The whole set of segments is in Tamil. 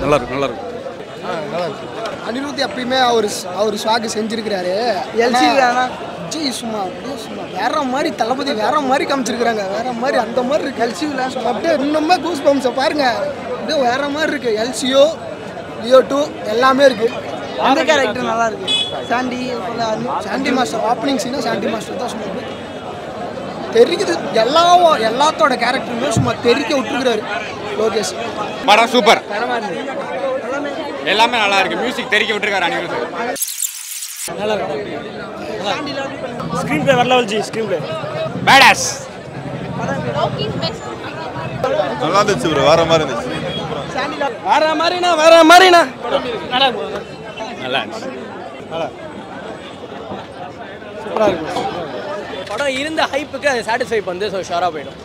நல்லா இருக்கும் நல்லா இருக்கும் அனிருத் எப்பயுமே அவர் அவர் ஸ்வாக் செஞ்சிருக்கிறாரு எல்சி ஜி சும்மா அப்படியே சும்மா வேற மாதிரி தளபதி வேற மாதிரி காமிச்சிருக்கிறாங்க வேற மாதிரி அந்த மாதிரி இருக்கு எல்சியூல சும்மா அப்படியே இன்னுமே கூஸ் பம்ஸை பாருங்க அப்படியே வேற மாதிரி இருக்கு எல்சியோ லியோ டூ எல்லாமே இருக்கு அந்த கேரக்டர் நல்லா இருக்கு சாண்டி சாண்டி மாஸ்டர் ஓப்பனிங் சீனா சாண்டி மாஸ்டர் தான் சும்மா அப்படியே தெரிக்குது எல்லா எல்லாத்தோட கேரக்டருமே சும்மா தெரிக்க விட்டுருக்கிறாரு லோகேஷ் படம் சூப்பர் எல்லாமே நல்லா இருக்கு மியூசிக் தெரிக்க விட்டுருக்காரு அனிருத் ஸ்க்ரீன் பிளே வேற level ji screen play badass நல்லா இருந்துச்சு ப்ரோ வேற மாதிரி இருந்துச்சு வேற மாதிரிண்ணா வேற மாதிரிண்ணா நல்லா இருந்துச்சு படம் இருந்த ஹைப்புக்கு அது சாட்டிஸ்ஃபை பண்ணுது ஸோ ஷோராக போயிடும்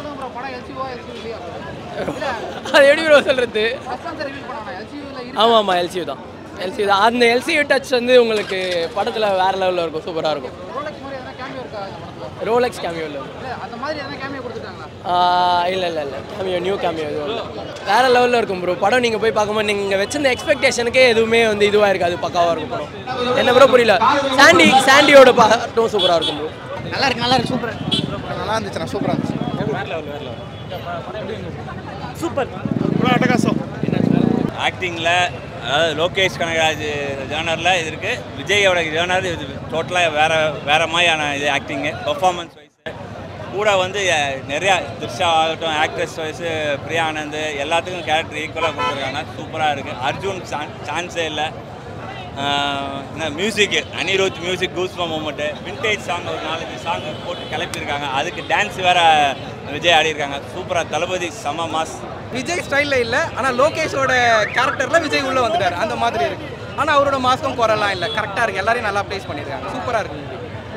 அது எப்படி ப்ரோ சொல்கிறது ஆமாம் ஆமாம் எல்சியூ தான் எல்சியூ தான் அந்த எல்சியூ டச் வந்து உங்களுக்கு படத்தில் வேறு லெவலில் இருக்கும் சூப்பராக இருக்கும் ரோலெக்ஸ் கேமியோ இல்லை இல்லை இல்லை இல்லை கேமியோ நியூ கேமியோ எதுவும் இல்லை வேறு லெவலில் இருக்கும் ப்ரோ படம் நீங்கள் போய் பார்க்கும்போது நீங்கள் வச்சிருந்த எக்ஸ்பெக்டேஷனுக்கே எதுவுமே வந்து இதுவாக இருக்காது பக்காவாக இருக்கும் படம் என்ன ப்ரோ புரியல சாண்டி சாண்டியோட பாட்டும் சூப்பராக இருக்கும் ப்ரோ நல்லா இருக்கு நல்லா இருக்கு சூப்பர் நல்லா இருந்துச்சுண்ணா சூப்பராக இருந்துச்சு சூப்பர் அட்டகாசம் ஆக்டிங்கில் அதாவது லோகேஷ் கனகராஜ் ஜேனரில் இது இருக்குது விஜயோட ஜேனர் இது டோட்டலாக வேறு வேறு மாதிரியான இது ஆக்டிங்கு பர்ஃபார்மன்ஸ் வைஸு கூட வந்து அஹ், நிறையா த்ரிஷா ஆகட்டும் ஆக்ட்ரஸ் வைஸு பிரியா ஆனந்த் எல்லாத்துக்கும் கேரக்டர் ஈக்குவலாக கொடுத்துருக்காங்க சூப்பராக இருக்குது அர்ஜுன் சான்ஸே இல்லை என்ன music Anirudh music goosebump moment vintage song ஒரு நாலஞ்சு சாங் போட்டு கிளப்பியிருக்காங்க அதுக்கு டான்ஸ் வேற விஜய் ஆடியிருக்காங்க சூப்பராக தளபதி செம மாஸ் விஜய் ஸ்டைலில் இல்லை ஆனால் லோகேஷோட கேரக்டரில் விஜய் உள்ளே வந்துட்டார் அந்த மாதிரி இருக்கு ஆனால் அவரோட மாஸ்க்கும் குறைலாம் இல்லை கரெக்டாக இருக்கு எல்லாரையும் நல்லா ப்ளேஸ் பண்ணியிருக்காங்க சூப்பராக இருக்கு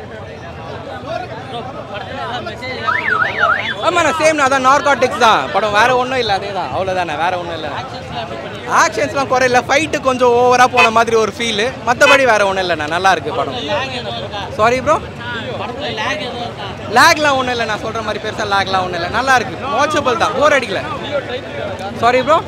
ஆமாண்ணா சேம் அதான் நார்காட்டிக்ஸ் தான் படம் வேற ஒன்றும் இல்லை அதே தான் அவ்வளோதானே வேற ஒன்றும் இல்லை ஆக்ஷன்ஸ்லாம் குறையில ஃபைட்டு கொஞ்சம் ஓவராக போன மாதிரி ஒரு ஃபீலு மற்றபடி வேற ஒன்றும் இல்லைண்ணா நல்லா இருக்கு படம் சாரி ப்ரோ லேக்லாம் ஒன்றும் இல்லை நான் சொல்கிற மாதிரி பெருசாக லேக்லாம் ஒன்றும் இல்லை நல்லா இருக்கு வாட்சபிள் தான் போர் அடிக்கல சாரி ப்ரோ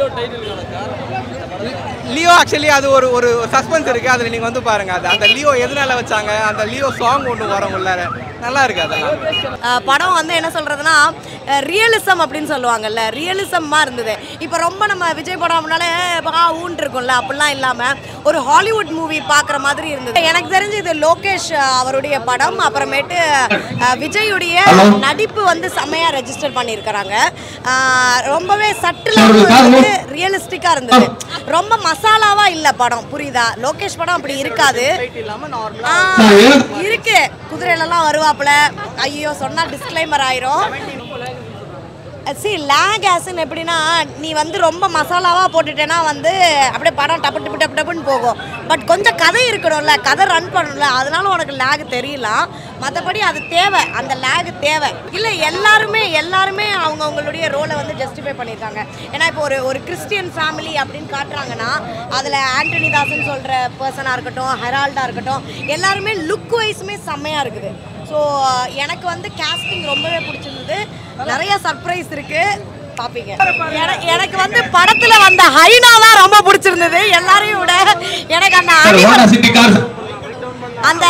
லியோ ஆக்சுவலி அது ஒரு ஒரு சஸ்பென்ஸ் இருக்கு அதில் நீங்கள் வந்து பாருங்க அது அந்த லியோ எதனால வச்சாங்க அந்த லியோ சாங் ஒன்று வரும் உள்ளார நல்லா இருக்கு அதெல்லாம் அஹ் படம் வந்து என்ன சொல்றதுன்னா ரியலிசம் அப்படின்னு சொல்லுவாங்கல்ல ரியலிசமா இருந்தது இப்போ ரொம்ப நம்ம விஜய் படம் அப்படின்னாலே ஆ ஊன் இருக்கும்ல அப்படிலாம் இல்லாம ஒரு ஹாலிவுட் மூவி பார்க்குற மாதிரி இருந்தது எனக்கு தெரிஞ்சு இது லோகேஷ் அஹ், அவருடைய படம் அப்புறமேட்டு அஹ், விஜயுடைய நடிப்பு வந்து செம்மையா ரெஜிஸ்டர் பண்ணியிருக்கிறாங்க அஹ், ரொம்பவே சட்டிலாக ரியலிஸ்டிக்காக இருந்தது ரொம்ப மசாலாவா இல்ல படம் புரியுதா லோகேஷ் படம் அப்படி இருக்காது ஆ, இருக்கு குதிரையிலலாம் வருவாப்புல ஐயோ சொன்னா டிஸ்க்ளைமர் ஆயிரும் சி லேக் ஆஸ்ன்னு எப்படின்னா நீ வந்து ரொம்ப மசாலாவாக போட்டுட்டேன்னா வந்து அப்படியே படம் டப்பு டப்பு டப்பு டப்புன்னு போகும் பட் கொஞ்சம் கதை இருக்கணும்ல கதை ரன் பண்ணணும்ல அதனால உனக்கு லேக் தெரியலாம் மற்றபடி அது தேவை அந்த லேக் தேவை இல்லை எல்லாருமே எல்லாருமே அவங்கவுங்களுடைய ரோலை வந்து ஜஸ்டிஃபை பண்ணியிருக்காங்க ஏன்னா இப்போ ஒரு ஒரு கிறிஸ்டியன் ஃபேமிலி அப்படின்னு காட்டுறாங்கன்னா அதில் ஆண்டனி தாசன் சொல்கிற பர்சனாக இருக்கட்டும் ஹெரால்டாக இருக்கட்டும் எல்லாருமே லுக் வைஸுமே செம்மையாக இருக்குது ஸோ எனக்கு வந்து கேஸ்டிங் ரொம்பவே பிடிச்சிருந்தது நிறைய சர்ப்ரைஸ் இருக்கு பாப்பீங்க என- எனக்கு வந்து படத்துல வந்த ஹைனா தான் ரொம்ப பிடிச்சிருந்தது எல்லாரையும் விட எனக்கு அந்த animal- அந்த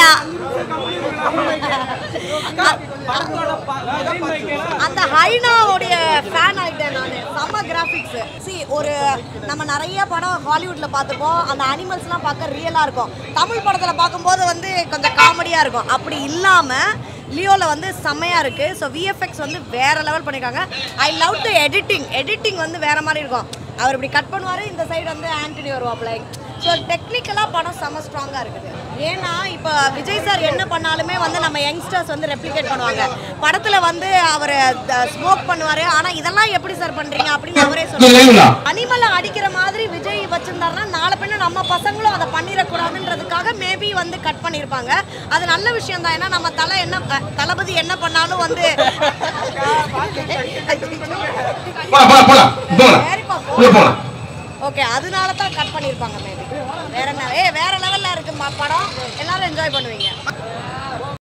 அந்த ஹைனாவுடைய ஃபேன் ஆயிட்டேன் நான் செம்ம கிராஃபிக்ஸ் சி ஒரு நம்ம நிறைய படம் ஹாலிவுட்ல பார்த்துப்போம் அந்த அனிமல்ஸ்லாம் பார்க்க ரியலாக இருக்கும் தமிழ் படத்தில் பார்க்கும்போது வந்து கொஞ்சம் காமெடியாக இருக்கும் அப்படி இல்லாமல் லியோவில் வந்து செம்மையாக இருக்குது ஸோ விஎஃப்எக்ஸ் வந்து வேற லெவல் பண்ணியிருக்காங்க I love to editing editing வந்து வேற மாதிரி இருக்கும் அவர் இப்படி கட் பண்ணுவார் இந்த சைடு வந்து ஆண்டனி வருவாப்ல ஸோ டெக்னிக்கலாக படம் செம்ம ஸ்ட்ராங்காக இருக்குது ஏன்னா இப்போ விஜய் சார் என்ன பண்ணாலுமே வந்து நம்ம யங்ஸ்டர்ஸ் வந்து ரெப்ளிகேட் பண்ணுவாங்க படத்தில் வந்து அவர் ஸ்மோக் பண்ணுவார் ஆனால் இதெல்லாம் எப்படி சார் பண்ணுறீங்க அப்படின்னு அவரே சொல்லுவாங்க அனிமலை அடிக்கிற மாதிரி விஜய் வச்சிருந்தாருன்னா நாளை பின்ன நம்ம பசங்களும் அதை பண்ணிடக்கூடாதுன்றதுக்காக மேபி வந்து கட் பண்ணியிருப்பாங்க அது நல்ல விஷயம் தான் ஏன்னா நம்ம தலை என்ன அஹ், தளபதி என்ன பண்ணாலும் வந்து சரிப்பா, போலாம். ஓகே அதனால தான் கட் பண்ணியிருப்பாங்க மேபி வேற என்ன ஏ வேற லெவல்ல இருக்கு ம- படம் எல்லாரும் என்ஜாய் பண்ணுவீங்க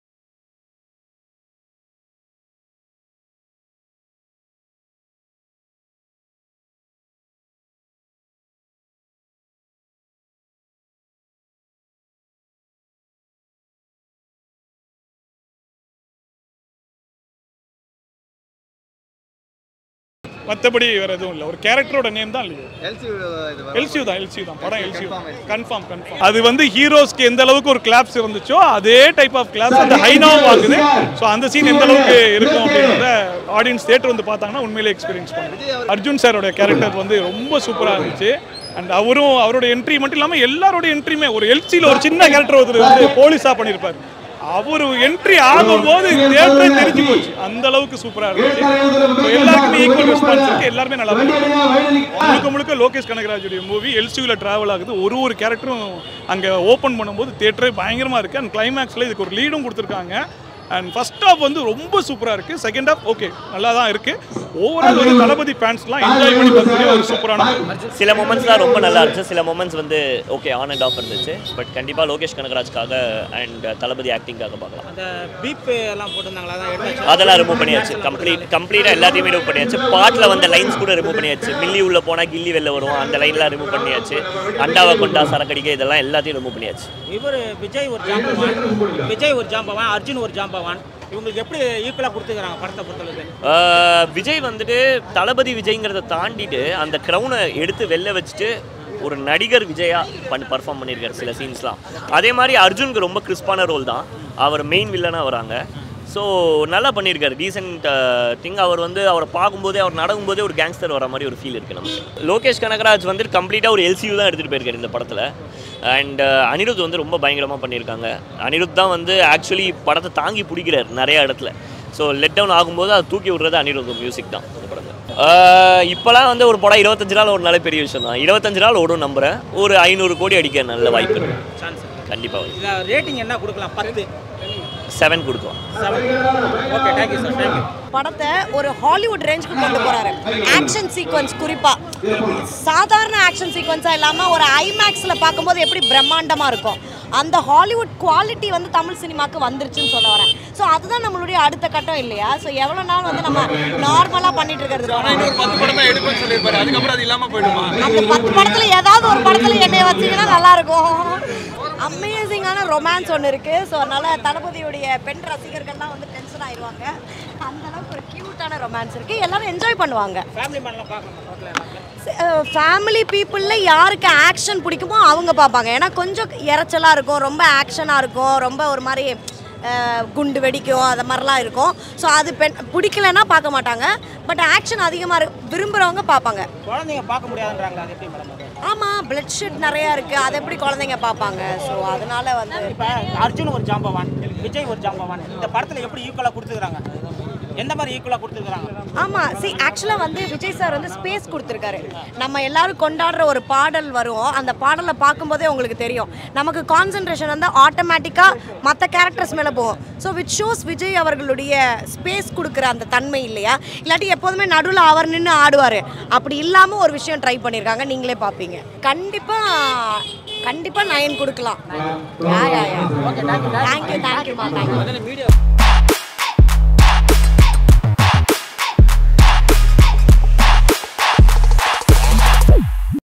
மற்றபடி வேறு எதுவும் இல்லை ஒரு கேரக்டரோட நேம் தான் லியோ எல்சியூ தான் எல்சியூ தான் படம் எல்சியூ கன்ஃபார்ம் கன்ஃபார்ம் அது வந்து ஹீரோஸ்க்கு எந்த அளவுக்கு ஒரு கிளாப்ஸ் இருந்துச்சோ அதே டைப் ஆஃப் கிளாப்ஸ் அந்த ஹைனாவும் ஆகுது ஸோ அந்த சீன் எந்த அளவுக்கு இருக்கும் அப்படின்றத ஆடியன்ஸ் தேட்டர் வந்து பார்த்தாங்கன்னா உண்மையிலே எக்ஸ்பீரியன்ஸ் பண்ணுங்க அர்ஜுன் சாரோட கேரக்டர் வந்து ரொம்ப சூப்பராக இருந்துச்சு அண்ட் அவரும் அவரோட என்ட்ரி மட்டும் இல்லாமல் எல்லாரோட என்ட்ரியுமே ஒரு எல்சியில் ஒரு சின்ன கேரக்டர் ஒருத்தர் வந்து போலீஸாக பண்ணியிருப்பார் அவர் என்ட்ரி ஆகும்போது தேட்டரே தெரிஞ்சு போச்சு அந்த அளவுக்கு சூப்பராக இருந்துச்சு So எல்லாருக்குமே ஈக்குவல் ரெஸ்பான்ஸ் இருக்கு எல்லாருமே நல்லா பண்ணிருக்காங்க. முழுக்க முழுக்க லோகேஷ் கனகராஜுடைய மூவி எல்சியூவில் ட்ராவல் ஆகுது ஒரு ஒரு கேரக்டரும் அங்கே ஓப்பன் பண்ணும்போது தேட்டரே பயங்கரமாக இருக்குது அண்ட் கிளைமேக்ஸில் இதுக்கு ஒரு லீடும் கொடுத்துருக்காங்க அண்ட் ஃபர்ஸ்ட் ஹாஃப் வந்து ரொம்ப சூப்பராக இருக்குது செகண்ட் ஹாஃப் ஓகே நல்லா தான் இருக்குது ஓவரால் வந்து தளபதி ஃபேன்ஸ்லாம் என்ஜாய் பண்ணி பார்க்கக்கூடிய ஒரு சூப்பரான movie. சில மூமெண்ட்ஸ் தான் ரொம்ப நல்லா இருந்துச்சு சில மூமெண்ட்ஸ் வந்து ஓகே ஆன் அண்ட் ஆஃப் இருந்துச்சு பட் கண்டிப்பாக லோகேஷ் கனகராஜ்க்காக அண்ட் தளபதி ஆக்டிங்காக பார்க்கலாம் அந்த பீப் எல்லாம் போட்டிருந்தாங்களா அதான் எடுத்தாச்சு அதெல்லாம் ரிமூவ் பண்ணியாச்சு கம்ப்ளீட் கம்ப்ளீட்டாக எல்லாத்தையுமே ரிமூவ் பண்ணியாச்சு பாட்டில் வந்த லைன்ஸ் கூட ரிமூவ் பண்ணியாச்சு மில்லி உள்ள போனால் கில்லி வெளில வரும் அந்த லைன்லாம் ரிமூவ் பண்ணியாச்சு அண்டாவை கொண்டா சரக்கடிக்க இதெல்லாம் எல்லாத்தையும் ரிமூவ் பண்ணியாச்சு இவர் விஜய் ஒரு ஜாம்பவான் விஜய் ஒரு ஜாம்பவான் அர்ஜுன் ஒரு ஜாம்பவான் இவங்களுக்கு எப்படி ஈக்குவலாக கொடுத்துக்கிறாங்க படத்தை பொறுத்தளவுக்கு ஆஹ் விஜய் வந்துட்டு தளபதி விஜய்ங்கிறத தாண்டிட்டு அந்த க்ரௌனை எடுத்து வெளில வச்சுட்டு ஒரு நடிகர் விஜயா பண்ணி பர்ஃபார்ம் பண்ணியிருக்காரு சில சீன்ஸ்லாம் அதே மாதிரி அர்ஜுனுக்கு ரொம்ப கிறிஸ்பான ரோல் தான் அவர் மெயின் வில்லனாக வராங்க ஸோ நல்லா பண்ணியிருக்காரு டீசென்ட் திங் அவர் வந்து அவரை பார்க்கும்போதே அவர் நடக்கும்போதே ஒரு கேங்ஸ்டர் வர மாதிரி ஒரு ஃபீல் இருக்குது நமக்கு லோகேஷ் கனகராஜ் வந்துட்டு கம்ப்ளீட்டாக ஒரு எல்சியூ தான் எடுத்துகிட்டு போயிருக்காரு இந்த படத்தில் அண்ட் அனிருத் வந்து ரொம்ப பயங்கரமாக பண்ணியிருக்காங்க அனிருத் தான் வந்து ஆக்சுவலி படத்தை தாங்கி பிடிக்கிறார் நிறைய இடத்துல ஸோ லெட் டவுன் ஆகும்போது அது தூக்கி விடுறது அனிருத் மியூசிக் தான் இந்த படங்கள் இப்போலாம் வந்து ஒரு படம் இருபத்தஞ்சு நாள் ஒரு நல்ல பெரிய விஷயம் தான் இருபத்தஞ்சு நாள் ஓடும் நம்புறேன் ஒரு ஐநூறு கோடி அடிக்க நல்ல வாய்ப்பு இருக்கு சான்ஸ் கண்டிப்பாக இதில் ரேட்டிங் என்ன கொடுக்கலாம் பத்து செவன் கொடுக்கலாம் ஓகே தேங்க்யூ சார் தேங்க்யூ படத்தை ஒரு ஹாலிவுட் ரேஞ்சுக்கு கொண்டு போறாரு ஆக்ஷன் சீக்வன்ஸ் குறிப்பா சாதாரண ஆக்ஷன் சீக்வன்ஸா இல்லாம ஒரு ஐமேக்ஸ்ல பார்க்கும்போது எப்படி பிரம்மாண்டமா இருக்கும் அந்த ஹாலிவுட் குவாலிட்டி வந்து தமிழ் சினிமாக்கு வந்துருச்சுன்னு சொல்ல வரேன் ஸோ அதுதான் நம்மளுடைய அடுத்த கட்டம் இல்லையா ஸோ எவ்வளோ நாள் வந்து நம்ம நார்மலாக பண்ணிட்டு இருக்கிறது பத்து படம் தான் எடுப்பேன்னு சொல்லியிருப்பாரு அதுக்கப்புறம் அது இல்லாமல் போயிடுமா அந்த பத்து படத்துல ஏதாவது ஒரு படத்துல என்னைய வச்சீங்கன்னா நல்லா இருக்கும் அமேசிங்கான ரொமான்ஸ் ஒன்று இருக்கு ஸோ அதனால தளபதியுடைய பெண் ரசிகர்கள்லாம் வந்து டென்ஷன் ஆயிடுவாங்க அந்த அளவுக்கு ஒரு கியூட்டான ரொமான்ஸ் இருக்கு எல்லாரும் என்ஜாய் பண்ணுவாங்க ஃபேமிலி மேன்லாம் பார்க்கணும் படத்தில் ஃபேமிலி பீப்புளில் யாருக்கு ஆக்ஷன் பிடிக்குமோ அவங்க பார்ப்பாங்க ஏன்னா கொஞ்சம் இறைச்சலாக இருக்கும் ரொம்ப ஆக்ஷனாக இருக்கும் ரொம்ப ஒரு மாதிரி அஹ், குண்டு வெடிக்கும் அது மாதிரிலாம் இருக்கும் ஸோ அது பெண் பிடிக்கலன்னா பார்க்க மாட்டாங்க பட் ஆக்ஷன் அதிகமாக இருக்கு விரும்புகிறவங்க பார்ப்பாங்க குழந்தைங்க பார்க்க முடியாதுன்றாங்களா அது எப்படி மேடம் அது ஆமாம் பிளட் ஷெட் நிறையா இருக்குது அதை எப்படி குழந்தைங்க பார்ப்பாங்க ஸோ அதனால வந்து இப்போ அர்ஜுன் ஒரு ஜாம்பவான் விஜய் ஒரு ஜாம்பவான் இந்த படத்தில் எப்படி ஈக்குவலாக கொடுத்துக்கிறாங்க எந்த மாதிரி ஈக்குவலாக கொடுத்துருக்காங்க ஆமாம் சி ஆக்சுவலாக வந்து விஜய் சார் வந்து ஸ்பேஸ் கொடுத்துருக்காரு நம்ம எல்லாரும் கொண்டாடுற ஒரு பாடல் வரும் அந்த பாடலை பார்க்கும்போதே உங்களுக்கு தெரியும் நமக்கு கான்சன்ட்ரேஷன் வந்து ஆட்டோமேட்டிக்காக மற்ற கேரக்டர்ஸ் மேலே போகும் ஸோ விச் ஷோஸ் விஜய் அவர்களுடைய ஸ்பேஸ் கொடுக்குற அந்த தன்மை இல்லையா இல்லாட்டி எப்போதுமே நடுவில் அவர் நின்று ஆடுவார் அப்படி இல்லாமல் ஒரு விஷயம் ட்ரை பண்ணியிருக்காங்க நீங்களே பார்ப்பீங்க கண்டிப்பாக கண்டிப்பாக நயன் கொடுக்கலாம் யா யா யா தேங்க்யூ தேங்க்யூமா தேங்க்யூ